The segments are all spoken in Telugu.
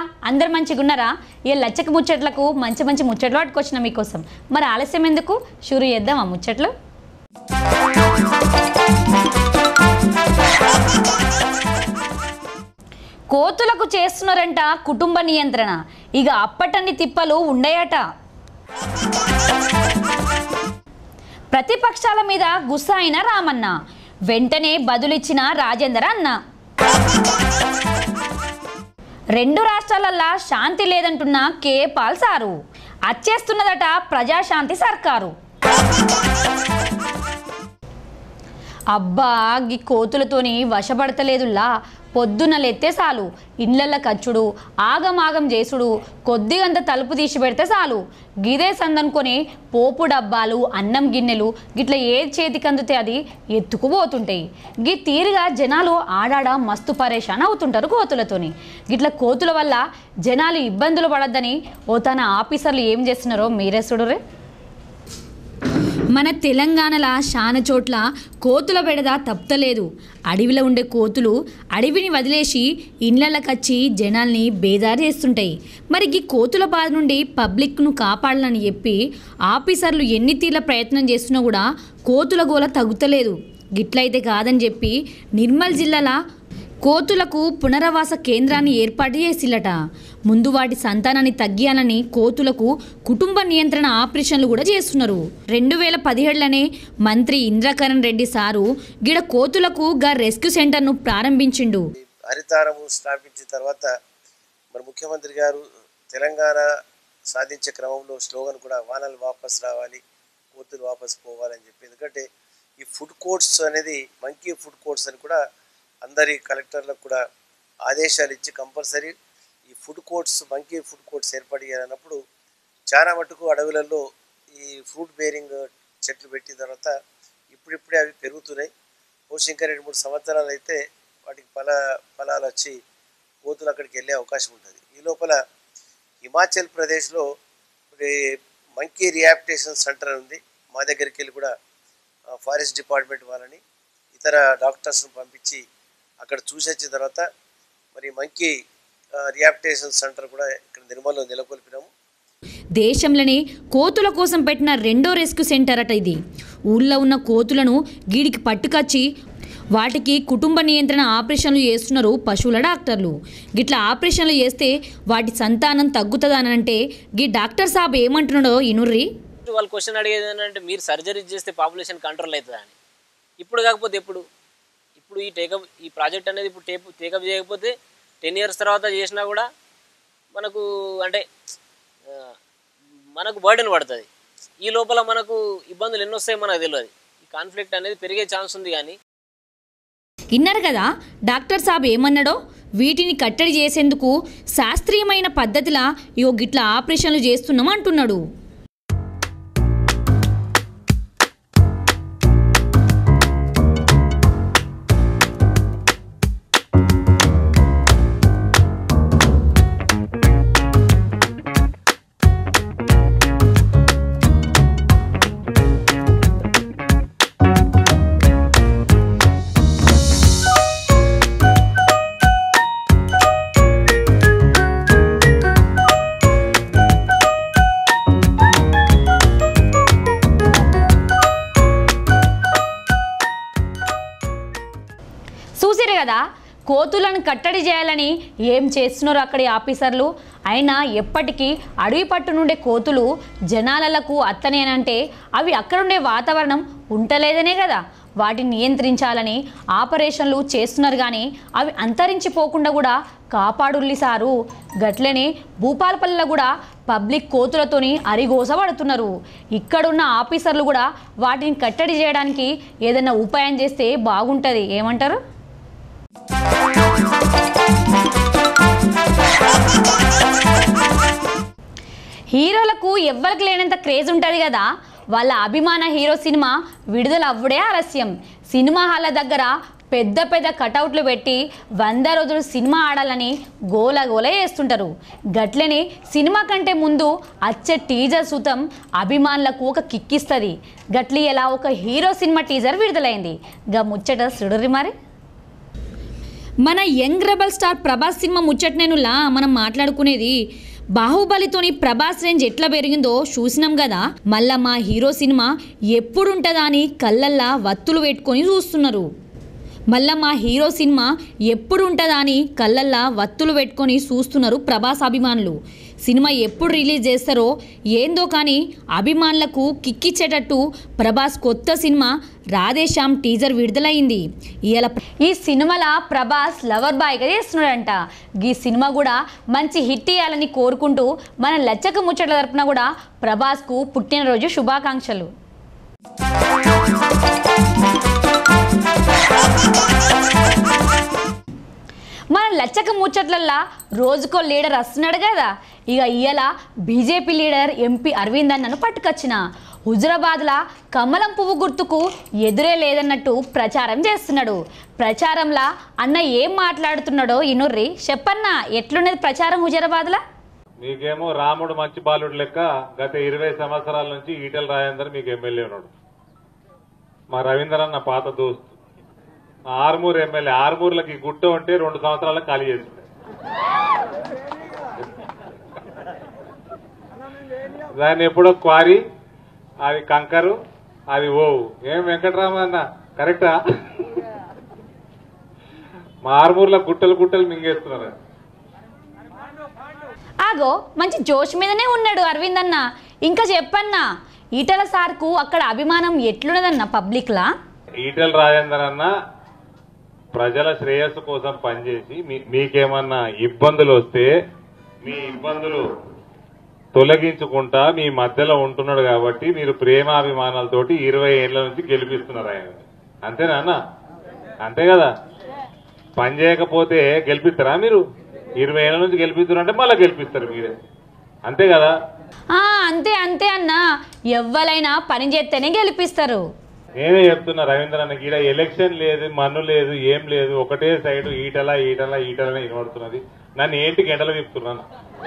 అందరు మంచిగా ఉన్నారా ఏ లచ్చక ముచ్చట్లకు మంచి మంచి ముచ్చట్లు పట్టుకొచ్చిన మీకోసం మరి ఆలస్యం ఎందుకు షురు చేద్దామా ముచ్చట్లు కోతులకు చేస్తున్నారంట కుటుంబ నియంత్రణ ఇక అప్పటన్ని తిప్పలు ఉండయట ప్రతిపక్షాల మీద గుస్సా అయిన రామన్న వెంటనే బదులిచ్చిన రాజేందర్ అన్న రెండు రాష్ట్రాలల్లా శాంతి లేదంటున్న కే పాల్ సారు అచ్చేస్తున్నదట ప్రజాశాంతి సర్కారు అబ్బా గీ కోతులతోని వశపడతలేదులా పొద్దున లెత్తే చాలు ఇండ్లల్ల కచ్చుడు ఆగమాగం చేసుడు కొద్దిగంత తలుపు తీసి పెడితే చాలు గిదే సందనుకొని పోపు డబ్బాలు అన్నం గిన్నెలు గిట్ల ఏది చేతికి అందితే అది ఎత్తుకుపోతుంటాయి గీ తీరుగా జనాలు ఆడాడ మస్తు పరేషాన్ అవుతుంటారు కోతులతోని గిట్ల కోతుల వల్ల జనాలు ఇబ్బందులు పడద్దని ఓ తన ఆఫీసర్లు ఏం చేస్తున్నారో మీరే చూడరే మన తెలంగాణల శాన చోట్ల కోతుల బెడద తప్పలేదు అడవిలో ఉండే కోతులు అడవిని వదిలేసి ఇండ్లకచ్చి జనాల్ని బేదారి చేస్తుంటాయి మరి ఈ కోతుల బాధ నుండి పబ్లిక్ను కాపాడాలని చెప్పి ఆఫీసర్లు ఎన్ని తీర్ల ప్రయత్నం చేస్తున్నా కూడా కోతుల గోల తగ్గుతలేదు గిట్లయితే కాదని చెప్పి నిర్మల్ జిల్లాల కోతులకు పునరావాస కేంద్రాన్ని ఏర్పాటు చేసిల్లట ముందు వాటి సంతానాన్ని తగ్గియాలని కోతులకు కుటుంబ నియంత్రణ ఆపరేషన్లు కూడా చేస్తున్నారు రెండు వేల పదిహేడులోనే మంత్రి ఇంద్రకరణ్ రెడ్డి సారు గిడ కోతులకు గా రెస్క్యూ సెంటర్ను ప్రారంభించిండు హరితారము స్థాపించిన తర్వాత మరి ముఖ్యమంత్రి గారు తెలంగాణ సాధించే క్రమంలో స్లోగన్ కూడా వానలు వాపస్ రావాలి కోతులు వాపస్ పోవాలని చెప్పి ఎందుకంటే ఈ ఫుడ్ కోర్ట్స్ అనేది మంకీ ఫుడ్ కోర్ట్స్ అని కూడా అందరి కలెక్టర్లకు కూడా ఆదేశాలు ఇచ్చి కంపల్సరీ ఈ food courts monkey food courts ఏర్పాటు చేయాలన్నప్పుడు చాలా మటుకు అడవులలో ఈ ఫ్రూట్ బేరింగ్ చెట్లు పెట్టిన తర్వాత ఇప్పుడిప్పుడే అవి పెరుగుతున్నాయి బహుశా ఇంకా రెండు మూడు సంవత్సరాలు అయితే వాటికి ఫల ఫలాలు వచ్చి కోతులు అక్కడికి వెళ్ళే అవకాశం ఉంటుంది ఈ లోపల హిమాచల్ ప్రదేశ్లో మరి మంకీ రిహాబిటేషన్ సెంటర్ ఉంది మా దగ్గరికి వెళ్ళి కూడా ఆ, ఫారెస్ట్ డిపార్ట్మెంట్ వాళ్ళని ఇతర డాక్టర్స్ను పంపించి అక్కడ చూసి వచ్చిన తర్వాత మరి మంకీ రిహాబిటేషన్ సెంటర్ కూడా ఇక్కడ నిర్మల్లో నెలకొల్పినాము దేశంలోనే కోతుల కోసం పెట్టిన రెండో రెస్క్యూ సెంటర్ అట ఇది ఊళ్ళో ఉన్న కోతులను గీడికి పట్టుకొచ్చి వాటికి కుటుంబ నియంత్రణ ఆపరేషన్లు చేస్తున్నారు పశువుల డాక్టర్లు గిట్ల ఆపరేషన్లు చేస్తే వాటి సంతానం తగ్గుతుందనంటే గీ డాక్టర్ సాబ్ ఏమంటున్నాడో ఇనుర్రి వాళ్ళు క్వశ్చన్ అడిగేది ఏంటంటే మీరు సర్జరీ చేస్తే పాపులేషన్ కంట్రోల్ అవుతుందా అని ఇప్పుడు కాకపోతే ఎప్పుడు ఇప్పుడు ఈ టేకప్ ఈ ప్రాజెక్ట్ అనేది ఇప్పుడు టేప్ టేకప్ చేయకపోతే టెన్ ఇయర్స్ తర్వాత చేసినా కూడా మనకు అంటే ఆ, మనకు బర్డెన్ పడుతుంది ఈ లోపల మనకు ఇబ్బందులు ఎన్ని వస్తాయో మనకు తెలియదు ఈ కాన్ఫ్లిక్ట్ అనేది పెరిగే ఛాన్స్ ఉంది కానీ విన్నారు కదా డాక్టర్ సాబ్ ఏమన్నాడో వీటిని కట్టడి చేసేందుకు శాస్త్రీయమైన పద్ధతిలా ఇగో గిట్ల ఆపరేషన్లు చేస్తున్నాం అంటున్నాడు చూసిరు కదా కోతులను కట్టడి చేయాలని ఏం చేస్తున్నారు అక్కడి ఆఫీసర్లు అయినా ఎప్పటికీ అడవి పట్టు నుండే కోతులు జనాలకు అత్తనేనంటే అవి అక్కడుండే వాతావరణం ఉంటలేదనే కదా వాటిని నియంత్రించాలని ఆపరేషన్లు చేస్తున్నారు కానీ అవి అంతరించిపోకుండా కూడా కాపాడుల్లి సారు గట్లనే భూపాలపల్లిలో కూడా పబ్లిక్ కోతులతోని అరిగోస పడుతున్నారు ఇక్కడున్న ఆఫీసర్లు కూడా వాటిని కట్టడి చేయడానికి ఏదైనా ఉపాయం చేస్తే బాగుంటుంది ఏమంటారు హీరోలకు ఎవ్వరికి లేనంత క్రేజ్ ఉంటుంది కదా వాళ్ళ అభిమాన హీరో సినిమా విడుదల అవ్వడే ఆలస్యం సినిమా హాల్ల దగ్గర పెద్ద పెద్ద కటౌట్లు పెట్టి వంద రోజులు సినిమా ఆడాలని గోల గోల చేస్తుంటారు గట్లనే సినిమా కంటే ముందు అచ్చే టీజర్ సుతం అభిమానులకు ఒక కిక్కిస్తుంది గట్లి ఎలా ఒక హీరో సినిమా టీజర్ విడుదలైంది గా ముచ్చట సుడురి మరి మన యంగ్ రెబల్ స్టార్ ప్రభాస్ సినిమా ముచ్చట్నేనులా మనం మాట్లాడుకునేది బాహుబలితోని ప్రభాస్ రేంజ్ ఎట్లా పెరిగిందో చూసినాం కదా మళ్ళా మా హీరో సినిమా ఎప్పుడుంటుందా అని కళ్ళల్లా వత్తులు పెట్టుకొని చూస్తున్నారు మళ్ళా మా హీరో సినిమా ఎప్పుడు ఉంటుందా అని కళ్ళల్లా వత్తులు పెట్టుకొని చూస్తున్నారు ప్రభాస్ అభిమానులు సినిమా ఎప్పుడు రిలీజ్ చేస్తారో ఏందో కానీ అభిమానులకు కిక్కిచ్చేటట్టు ప్రభాస్ కొత్త సినిమా రాధేశ్యామ్ టీజర్ విడుదలైంది ఇవాళ ఈ సినిమాల ప్రభాస్ లవర్ బాయ్గా చేస్తున్నాడంట ఈ సినిమా కూడా మంచి హిట్ ఇవ్వాలని కోరుకుంటూ మన లచ్చక ముచ్చట్ల తరపున కూడా ప్రభాస్కు పుట్టినరోజు శుభాకాంక్షలు మన లచ్చక ముచ్చట్లల్లా రోజుకో లీడర్ వస్తున్నాడు కదా ఇక ఇయ్యాల బీజేపీ లీడర్ ఎంపీ అరవింద్ అన్నను పట్టుకొచ్చిన హుజరాబాద్లా కమలం పువ్వు గుర్తుకు ఎదురే లేదన్నట్టు ప్రచారం చేస్తున్నాడు ప్రచారంలా అన్న ఏం మాట్లాడుతున్నాడో ఇనుర్రి చెప్పన్నా ఎట్లున్నది ప్రచారం హుజరాబాద్లా మీకేమో రాముడు మంచి బాలుడు లెక్క గత ఇరవై సంవత్సరాల నుంచి ఈటెల రాజేందర్ మీకు ఎమ్మెల్యే ఉన్నాడు మా రవీందర్ అన్న పాత దోస్తు మా ఆర్మూర్ ఎమ్మెల్యే ఆర్మూర్లకి గుట్ట ఉంటే రెండు సంవత్సరాలకు ఖాళీ చేసింది దాన్ని ఎప్పుడో క్వారీ అది కంకరు అది ఓవు ఏం వెంకటరామన్న కరెక్టా మా ఆర్మూర్ల గుట్టలు గుట్టలు మింగేస్తున్నారు ఆగో మంచి జోష్ మీదనే ఉన్నాడు అరవింద్ అన్న ఇంకా చెప్పన్నా ఈటల సార్కు అక్కడ అభిమానం ఎట్లున్నదన్న పబ్లిక్లా ఈటెల రాజేందర్ అన్న ప్రజల శ్రేయస్సు కోసం పనిచేసి మీ- మీకేమన్నా ఇబ్బందులు వస్తే మీ ఇబ్బందులు తొలగించుకుంటా మీ మధ్యలో ఉంటున్నాడు కాబట్టి మీరు ప్రేమాభిమానాలతోటి ఇరవై ఏళ్ల నుంచి గెలిపిస్తున్నారు ఆయన అంతేనా అన్న అంతే కదా పని చేయకపోతే గెలిపిస్తారా మీరు ఇరవై ఏళ్ల నుంచి గెలిపిస్తున్నారు అంటే మళ్ళీ గెలిపిస్తారు మీరే అంతే కదా ఆ, అంతే అంతే అన్న ఎవ్వలైనా పని చేస్తేనే గెలిపిస్తారు నేనే చెప్తున్నా రవీంద్ర అన్నకి ఈడ ఎలక్షన్ లేదు మన్ను లేదు ఏం లేదు ఒకటే సైడ్ ఈటల ఈటల ఈటలనే వినబడుతున్నది నన్ను ఏంటి గంటలు తిప్పుతున్నాను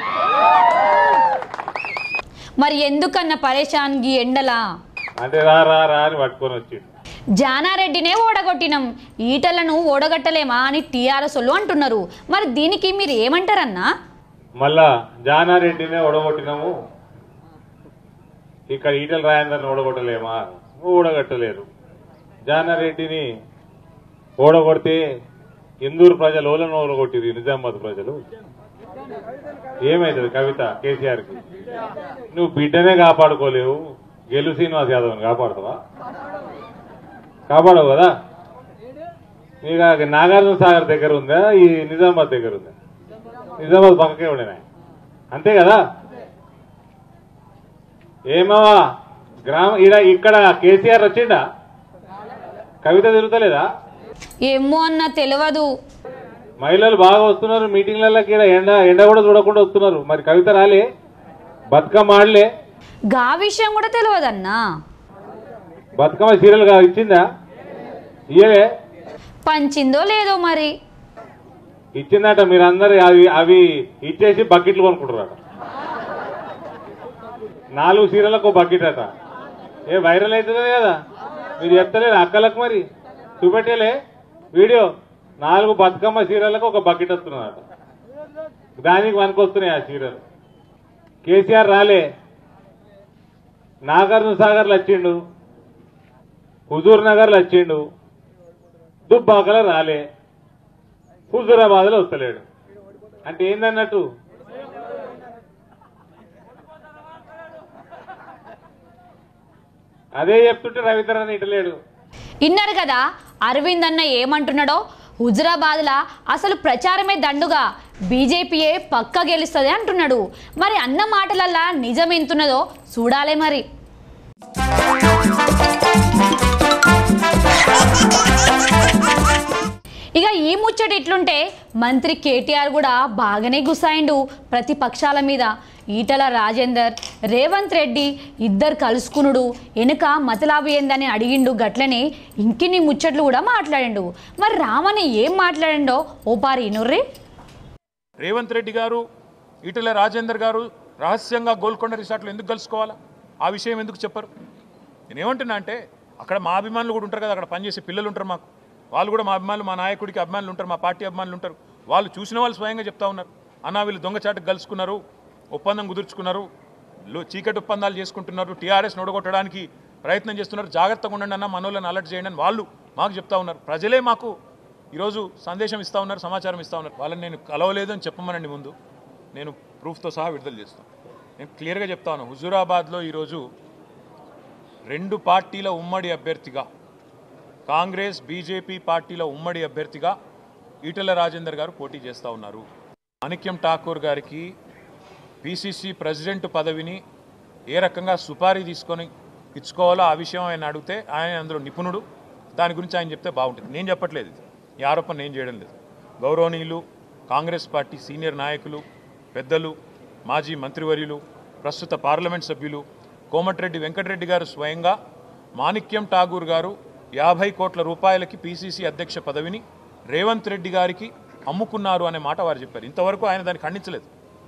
మరి ఎందుకన్న పరేషాన్ గీ ఎండలా అంటే రా రా రా అని పట్టుకొని వచ్చిండు జానారెడ్డినే ఓడగొట్టినం ఈటలను ఓడగట్టలేమా అని టీఆర్ఎస్ వాళ్ళు అంటున్నారు మరి దీనికి మీరు ఏమంటారన్నా మళ్ళా జానారెడ్డినే ఓడగొట్టినాము ఇక్కడ ఈటల రాయందరిని ఓడగొట్టలేమా ఓడగట్టలేరు జానారెడ్డిని ఓడగొడితే ఇందూరు ప్రజలు ఓలను ఓడగొట్టింది నిజామాబాద్ ప్రజలు ఏమైతుంది కవిత కేసీఆర్ కి నువ్వు బిడ్డనే కాపాడుకోలేవు గెలు శ్రీనివాస్ యాదవ్ని కాపాడుతావా కాపాడవు కదా నీకు ఆ నాగార్జున సాగర్ దగ్గర ఉందా ఈ నిజామాబాద్ దగ్గర ఉందా నిజామాబాద్ పక్కకే ఉండేనా అంతే కదా ఏమవా గ్రామ ఈడ ఇక్కడ కేసీఆర్ వచ్చిండా కవిత తిరుగుతలేదా ఏమో అన్న తెలియదు మహిళలు బాగా వస్తున్నారు మీటింగ్లకి ఈడ ఎండ ఎండ కూడా చూడకుండా వస్తున్నారు మరి కవిత రాలే బతుకమ్మ ఆడలే గా విషయం కూడా తెలియదన్నా బతుకమ్మ సీరియల్ గా ఇచ్చిందా ఇయ్యలే పంచిందో లేదో మరి ఇచ్చిందట మీరందరు అవి అవి ఇచ్చేసి బకెట్లు కొనుక్కుంటారట నాలుగు సీరియళ్ళకు బకెట్ అట ఏ వైరల్ అవుతుంది కదా మీరు చెప్తలేరు అక్కలకు మరి చూపెట్టేలే వీడియో నాలుగు బతుకమ్మ సీరియళ్ళకు ఒక బకెట్ వస్తున్నదట దానికి వస్తున్నాయి ఆ సీరియల్ కేసీఆర్ రాలే నాగార్జున సాగర్లో వచ్చిండు హుజూర్ నగర్లో వచ్చిండు దుబ్బాకలో రాలే హుజూరాబాద్ లో వస్తలేడు అంటే ఏందన్నట్టు అదే చెప్తుంటే రవీంద్రనాథ్ ఇటలేడు విన్నారు కదా అరవింద్ అన్న ఏమంటున్నాడో హుజరాబాద్లా అసలు ప్రచారమే దండుగా బీజేపీయే పక్క గెలుస్తుంది అంటున్నాడు మరి అన్న మాటలల్లా నిజం ఎంతున్నదో చూడాలే మరి ఇక ఈ ముచ్చట ఇట్లుంటే మంత్రి కేటీఆర్ కూడా బాగానే గుసాయిండు ప్రతిపక్షాల మీద ఈటల రాజేందర్ రేవంత్ రెడ్డి ఇద్దరు కలుసుకునుడు వెనుక మతలాభి ఏందని అడిగిండు గట్లనే ఇంకిన్ని ముచ్చట్లు కూడా మాట్లాడిండు మరి రామని ఏం మాట్లాడిండో ఓ పారి ఇనుర్రి రేవంత్ రెడ్డి గారు ఈటెల రాజేందర్ గారు రహస్యంగా గోల్కొండ రిసార్ట్లో ఎందుకు కలుసుకోవాలా ఆ విషయం ఎందుకు చెప్పరు నేను ఏమంటున్నా అంటే అక్కడ మా అభిమానులు కూడా ఉంటారు కదా అక్కడ పనిచేసే పిల్లలు ఉంటారు మాకు వాళ్ళు కూడా మా అభిమానులు మా నాయకుడికి అభిమానులు ఉంటారు మా పార్టీ అభిమానులు ఉంటారు వాళ్ళు చూసిన వాళ్ళు స్వయంగా చెప్తా ఉన్నారు అన్న వీళ్ళు దొంగచాటుకు కలుసుకున్నారు ఒప్పందం కుదుర్చుకున్నారు లో- చీకటి ఒప్పందాలు చేసుకుంటున్నారు టీఆర్ఎస్ నొడగొట్టడానికి ప్రయత్నం చేస్తున్నారు జాగ్రత్తగా ఉండండి అన్న మనోళ్ళని అలర్ట్ చేయండి అని వాళ్ళు మాకు చెప్తా ఉన్నారు ప్రజలే మాకు ఈరోజు సందేశం ఇస్తా ఉన్నారు సమాచారం ఇస్తా ఉన్నారు వాళ్ళని నేను కలవలేదు అని చెప్పమనండి ముందు నేను ప్రూఫ్తో సహా విడుదల చేస్తాను నేను క్లియర్గా చెప్తాను హుజూరాబాద్లో ఈరోజు రెండు పార్టీల ఉమ్మడి అభ్యర్థిగా కాంగ్రెస్ బీజేపీ పార్టీల ఉమ్మడి అభ్యర్థిగా ఈటెల రాజేందర్ గారు పోటీ చేస్తూ ఉన్నారు మాణిక్యం ఠాకూర్ గారికి పిసిసి ప్రెసిడెంట్ పదవిని ఏ రకంగా సుపారీ తీసుకొని ఇచ్చుకోవాలో ఆ విషయం ఆయన అడిగితే ఆయన అందులో నిపుణుడు దాని గురించి ఆయన చెప్తే బాగుంటుంది నేను చెప్పట్లేదు ఇది ఈ ఆరోపణ నేను చేయడం లేదు గౌరవనీయులు కాంగ్రెస్ పార్టీ సీనియర్ నాయకులు పెద్దలు మాజీ మంత్రివర్యులు ప్రస్తుత పార్లమెంట్ సభ్యులు కోమటిరెడ్డి వెంకటరెడ్డి గారు స్వయంగా మాణిక్యం ఠాగూర్ గారు యాభై కోట్ల రూపాయలకి పిసిసి అధ్యక్ష పదవిని రేవంత్ రెడ్డి గారికి అమ్ముకున్నారు అనే మాట వారు చెప్పారు ఇంతవరకు ఆయన దాన్ని ఖండించలేదు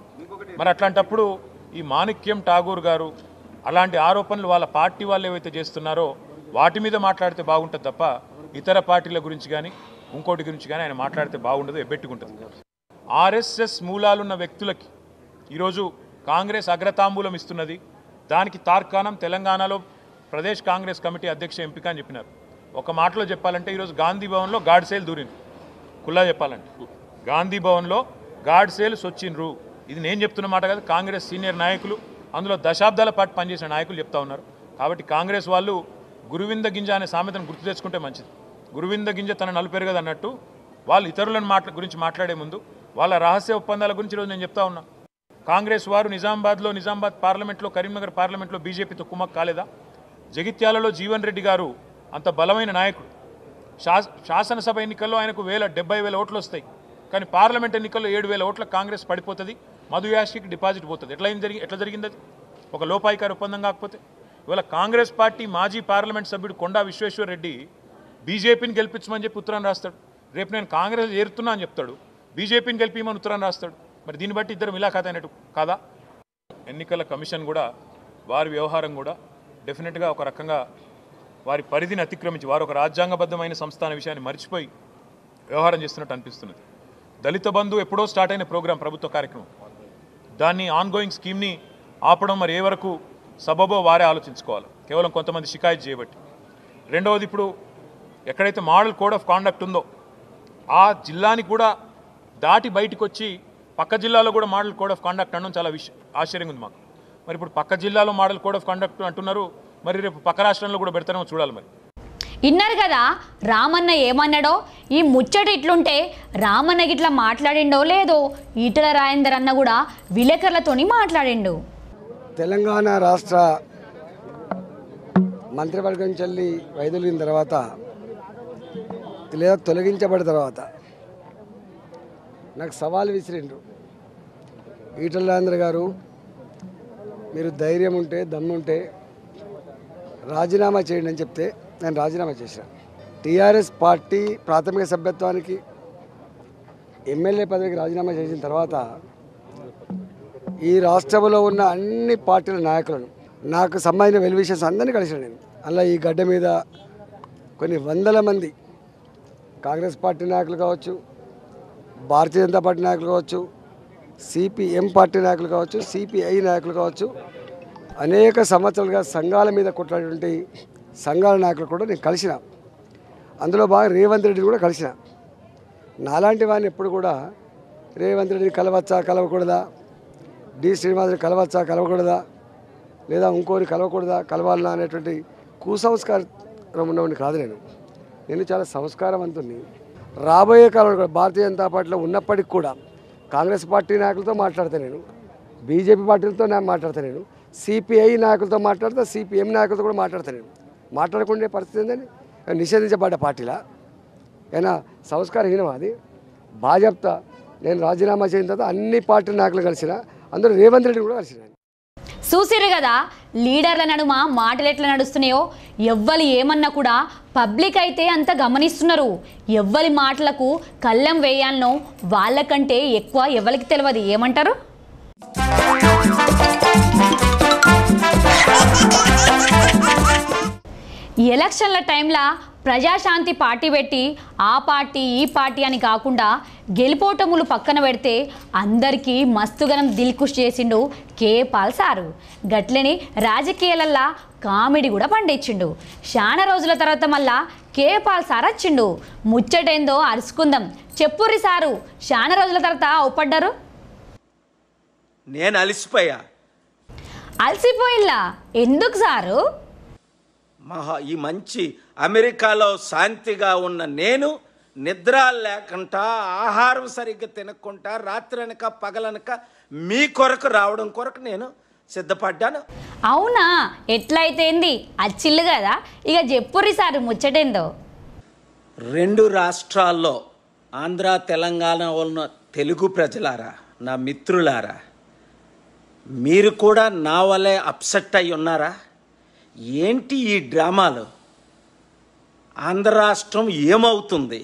మరి అట్లాంటప్పుడు ఈ మాణిక్యం ఠాగూర్ గారు అలాంటి ఆరోపణలు వాళ్ళ పార్టీ వాళ్ళు ఏవైతే చేస్తున్నారో వాటి మీద మాట్లాడితే బాగుంటుంది తప్ప ఇతర పార్టీల గురించి కానీ ఇంకోటి గురించి కానీ ఆయన మాట్లాడితే బాగుండదు ఎబ్బెట్టుకుంటుంది ఆర్ఎస్ఎస్ మూలాలున్న వ్యక్తులకి ఈరోజు కాంగ్రెస్ అగ్రతాంబూలం ఇస్తున్నది దానికి తార్కాణం తెలంగాణలో ప్రదేశ్ కాంగ్రెస్ కమిటీ అధ్యక్ష ఎంపిక అని చెప్పినారు ఒక మాటలో చెప్పాలంటే ఈరోజు గాంధీ భవన్లో గాడ్ సేల్ దూరింది కుల్లా చెప్పాలంటే గాంధీ భవన్లో గాడ్ సేల్స్ వచ్చిండ్రు ఇది నేను చెప్తున్న మాట కాదు కాంగ్రెస్ సీనియర్ నాయకులు అందులో దశాబ్దాల పాటు పనిచేసిన నాయకులు చెప్తా ఉన్నారు కాబట్టి కాంగ్రెస్ వాళ్ళు గురువింద గింజ అనే సామెతను గుర్తు తెచ్చుకుంటే మంచిది గురువింద గింజ తన నలుపెరగదు అన్నట్టు వాళ్ళు ఇతరులను మాట్లా గురించి మాట్లాడే ముందు వాళ్ళ రహస్య ఒప్పందాల గురించి ఈరోజు నేను చెప్తా ఉన్నా కాంగ్రెస్ వారు నిజామాబాద్లో నిజామాబాద్ పార్లమెంట్లో కరీంనగర్ పార్లమెంట్లో బీజేపీతో కుమ్మక్ కాలేదా జగిత్యాలలో జీవన్ రెడ్డి గారు అంత బలమైన నాయకుడు శాస శాసనసభ ఎన్నికల్లో ఆయనకు వేల డెబ్బై వేల ఓట్లు వస్తాయి కానీ పార్లమెంట్ ఎన్నికల్లో ఏడు వేల ఓట్ల కాంగ్రెస్ పడిపోతుంది మధు యాష్కి డిపాజిట్ పోతుంది ఎట్లా అయింది జరిగి ఎట్లా జరిగింది అది ఒక లోపాయికారి ఒప్పందం కాకపోతే ఇవాళ కాంగ్రెస్ పార్టీ మాజీ పార్లమెంట్ సభ్యుడు కొండా విశ్వేశ్వర్ రెడ్డి బీజేపీని గెలిపించమని చెప్పి ఉత్తరం రాస్తాడు రేపు నేను కాంగ్రెస్ చేరుతున్నా అని చెప్తాడు బీజేపీని గెలిపించమని ఉత్తరం రాస్తాడు మరి దీన్ని బట్టి ఇద్దరు మిలాఖాత అయినట్టు కాదా ఎన్నికల కమిషన్ కూడా వారి వ్యవహారం కూడా డెఫినెట్గా ఒక రకంగా వారి పరిధిని అతిక్రమించి వారు ఒక రాజ్యాంగబద్ధమైన సంస్థ అనే విషయాన్ని మర్చిపోయి వ్యవహారం చేస్తున్నట్టు అనిపిస్తున్నది దళిత బంధు ఎప్పుడో స్టార్ట్ అయిన ప్రోగ్రాం ప్రభుత్వ కార్యక్రమం దాన్ని ఆన్గోయింగ్ స్కీమ్ని ఆపడం మరి ఏ వరకు సబబో వారే ఆలోచించుకోవాలి కేవలం కొంతమంది షికాయత్ చేయబట్టి రెండవది ఇప్పుడు ఎక్కడైతే మోడల్ కోడ్ ఆఫ్ కాండక్ట్ ఉందో ఆ జిల్లాని కూడా దాటి బయటకు వచ్చి పక్క జిల్లాలో కూడా మోడల్ కోడ్ ఆఫ్ కాండక్ట్ అనడం చాలా విష ఆశ్చర్యంగా ఉంది మాకు మరి ఇప్పుడు పక్క జిల్లాలో మోడల్ కోడ్ ఆఫ్ కాండక్ట్ అంటున్నారు మరి రేపు పక్క రాష్ట్రంలో కూడా పెడతారేమో చూడాలి మరి విన్నారు కదా రామన్న ఏమన్నాడో ఈ ముచ్చట ఇట్లుంటే రామన్న గిట్లా మాట్లాడిండో లేదో ఈటల రాజేందర్ అన్న కూడా విలేకరులతోని మాట్లాడిండు తెలంగాణ రాష్ట్ర మంత్రివర్గం చెల్లి వైదొలిగిన తర్వాత లేదా తొలగించబడిన తర్వాత నాకు సవాల్ విసిరిండ్రు ఈటల రాజేంద్ర గారు మీరు ధైర్యం ఉంటే దమ్ముంటే రాజీనామా చేయండి అని చెప్తే నేను రాజీనామా చేశాను టీఆర్ఎస్ పార్టీ ప్రాథమిక సభ్యత్వానికి ఎమ్మెల్యే పదవికి రాజీనామా చేసిన తర్వాత ఈ రాష్ట్రంలో ఉన్న అన్ని పార్టీల నాయకులను నాకు సంబంధించిన వెల్విషన్స్ అందరినీ కలిసాను నేను అలా ఈ గడ్డ మీద కొన్ని వందల మంది కాంగ్రెస్ పార్టీ నాయకులు కావచ్చు భారతీయ జనతా పార్టీ నాయకులు కావచ్చు సిపిఎం పార్టీ నాయకులు కావచ్చు సిపిఐ నాయకులు కావచ్చు అనేక సంవత్సరాలుగా సంఘాల మీద కొట్లాడేటువంటి సంఘాల నాయకులు కూడా నేను కలిసిన అందులో బాగా రేవంత్ రెడ్డిని కూడా కలిసిన నాలాంటి వాడిని ఎప్పుడు కూడా రేవంత్ రెడ్డిని కలవచ్చా కలవకూడదా డి శ్రీనివాసుని కలవచ్చా కలవకూడదా లేదా ఇంకోరి కలవకూడదా కలవాలనా అనేటువంటి కుసంస్కారం ఉన్నవాడిని కాదు నేను నేను చాలా సంస్కారవంతుని రాబోయే కాలంలో కూడా భారతీయ జనతా పార్టీలో ఉన్నప్పటికి కూడా కాంగ్రెస్ పార్టీ నాయకులతో మాట్లాడతా నేను బీజేపీ పార్టీలతో నేను మాట్లాడతా నేను సిపిఐ నాయకులతో మాట్లాడతా సిపిఎం నాయకులతో కూడా మాట్లాడతా నేను మాట్లాడకుండా పరిస్థితి ఏందని నిషేధించబడ్డ పార్టీలా అయినా సంస్కారహీనం అది బాగా చెప్తా నేను రాజీనామా చేసిన తర్వాత అన్ని పార్టీ నాయకులు కలిసిన అందులో రేవంత్ రెడ్డి కూడా కలిసిన చూసిరు కదా లీడర్ల నడుమ మాటలు ఎట్లా నడుస్తున్నాయో ఎవ్వరు ఏమన్నా కూడా పబ్లిక్ అయితే అంత గమనిస్తున్నారు ఎవ్వరి మాటలకు కళ్ళెం వేయాలనో వాళ్ళకంటే ఎక్కువ ఎవరికి తెలియదు ఏమంటారు ఎలక్షన్ల టైంలో ప్రజాశాంతి పార్టీ పెట్టి ఆ పార్టీ ఈ పార్టీ అని కాకుండా గెలుపోటములు పక్కన పెడితే అందరికీ మస్తుగనం దిల్కుష్ చేసిండు కే పాల్ సారు గట్లని రాజకీయాలల్లా కామెడీ కూడా పండించిండు చాలా రోజుల తర్వాత మళ్ళా కే పాల్ సార్ వచ్చిండు ముచ్చటేందో అరుచుకుందాం చెప్పుర్రి సారు చాలా రోజుల తర్వాత ఒప్పడ్డారు నేను అలసిపోయా అలసిపోయిల్లా ఎందుకు సారు మహా ఈ మంచి అమెరికాలో శాంతిగా ఉన్న నేను నిద్ర లేకుండా ఆహారం సరిగ్గా తినకుండా రాత్రనక పగలనక మీ కొరకు రావడం కొరకు నేను సిద్ధపడ్డాను అవునా ఎట్లయితేంది అచ్చిల్లు కదా ఇక చెప్పుర్రి సారు ముచ్చటేందో రెండు రాష్ట్రాల్లో ఆంధ్ర తెలంగాణ ఉన్న తెలుగు ప్రజలారా నా మిత్రులారా మీరు కూడా నా వలే అప్సెట్ అయి ఉన్నారా ఏంటి ఈ డ్రామాలు ఆంధ్ర రాష్ట్రం ఏమవుతుంది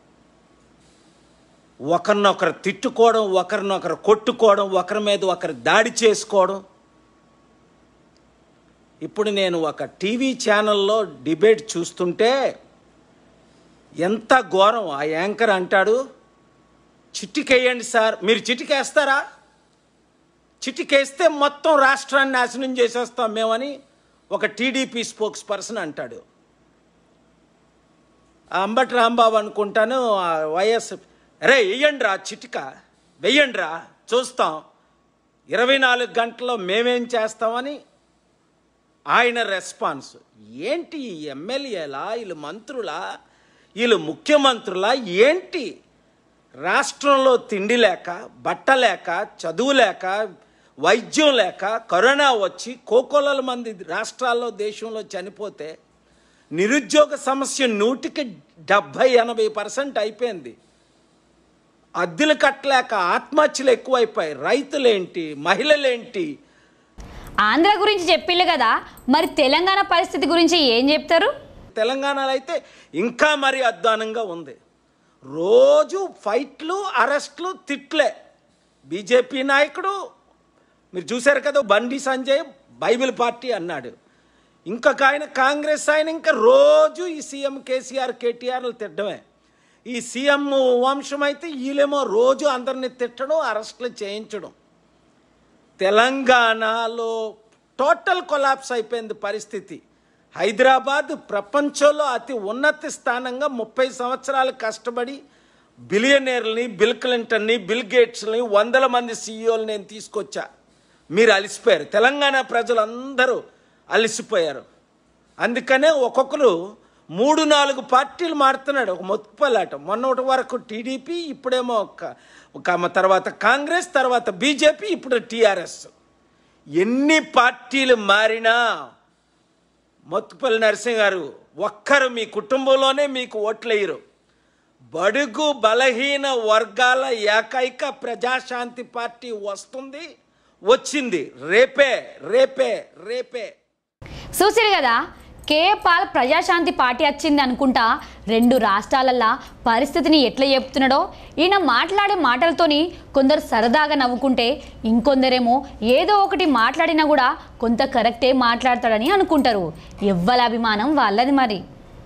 ఒకరినొకరు తిట్టుకోవడం ఒకరినొకరు కొట్టుకోవడం ఒకరి మీద ఒకరు దాడి చేసుకోవడం ఇప్పుడు నేను ఒక టీవీ ఛానల్లో డిబేట్ చూస్తుంటే ఎంత ఘోరం ఆ యాంకర్ అంటాడు చిటికేయండి సార్ మీరు చిటికేస్తారా చిటికేస్తే మొత్తం రాష్ట్రాన్ని నాశనం చేసేస్తాం మేమని ఒక టీడీపీ స్పోక్స్ పర్సన్ అంటాడు ఆ అంబటి రాంబాబు అనుకుంటాను ఆ వైఎస్ అరే వెయ్యండి రా చిటిక వెయ్యండి రా చూస్తాం ఇరవై నాలుగు గంటల్లో మేమేం చేస్తామని ఆయన రెస్పాన్స్ ఏంటి ఈ ఎమ్మెల్యేలా వీళ్ళు మంత్రులా వీళ్ళు ముఖ్యమంత్రులా ఏంటి రాష్ట్రంలో తిండి లేక బట్ట లేక చదువు లేక వైద్యం లేక కరోనా వచ్చి కోకోలల మంది రాష్ట్రాల్లో దేశంలో చనిపోతే నిరుద్యోగ సమస్య నూటికి డెబ్భై ఎనభై పర్సెంట్ అయిపోయింది అద్దెలు కట్టలేక ఆత్మహత్యలు ఎక్కువైపోయాయి రైతులేంటి మహిళలేంటి ఆంధ్ర గురించి చెప్పిల్లు కదా మరి తెలంగాణ పరిస్థితి గురించి ఏం చెప్తారు తెలంగాణలో అయితే ఇంకా మరి అధ్వానంగా ఉంది రోజు ఫైట్లు అరెస్ట్లు తిట్లే బీజేపీ నాయకుడు మీరు చూశారు కదా బండి సంజయ్ బైబిల్ పార్టీ అన్నాడు ఇంకొక ఆయన కాంగ్రెస్ ఆయన ఇంకా రోజు ఈ సీఎం కేసీఆర్ కేటీఆర్లు తిట్టడమే ఈ సీఎం వంశం అయితే వీళ్ళేమో రోజు అందరిని తిట్టడం అరెస్టులు చేయించడం తెలంగాణలో టోటల్ కొలాప్స్ అయిపోయింది పరిస్థితి హైదరాబాద్ ప్రపంచంలో అతి ఉన్నత స్థానంగా ముప్పై సంవత్సరాలు కష్టపడి బిలియనీర్లని బిల్ క్లింటన్ని బిల్ గేట్స్ని వందల మంది సీఈఓలు నేను తీసుకొచ్చా మీరు అలసిపోయారు తెలంగాణ ప్రజలందరూ అలసిపోయారు అందుకనే ఒక్కొక్కరు మూడు నాలుగు పార్టీలు మారుతున్నాడు ఒక మొత్తుపల్లాట మొన్నటి వరకు టీడీపీ ఇప్పుడేమో ఒక ఒక తర్వాత కాంగ్రెస్ తర్వాత బీజేపీ ఇప్పుడు టీఆర్ఎస్ ఎన్ని పార్టీలు మారినా మొత్తుపల్లి నరసింహ గారు ఒక్కరు మీ కుటుంబంలోనే మీకు ఓట్లేయరు బడుగు బలహీన వర్గాల ఏకైక ప్రజాశాంతి పార్టీ వస్తుంది వచ్చింది రేపే రేపే రేపే చూసారు కదా కే పాల్ ప్రజాశాంతి పార్టీ వచ్చింది అనుకుంటా రెండు రాష్ట్రాలల్లా పరిస్థితిని ఎట్లా చెప్తున్నాడో ఈయన మాట్లాడే మాటలతోని కొందరు సరదాగా నవ్వుకుంటే ఇంకొందరేమో ఏదో ఒకటి మాట్లాడినా కూడా కొంత కరెక్టే మాట్లాడతాడని అనుకుంటారు ఎవ్వల అభిమానం వాళ్ళది మరి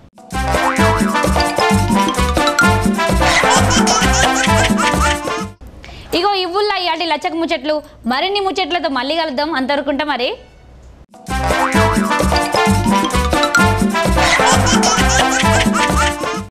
ఇగో ఇవ్వుల్లా ఇయాటి లచ్చక ముచ్చట్లు మరిన్ని ముచ్చట్లతో మళ్ళీ కలుద్దాం అంతవరకుంటా మరి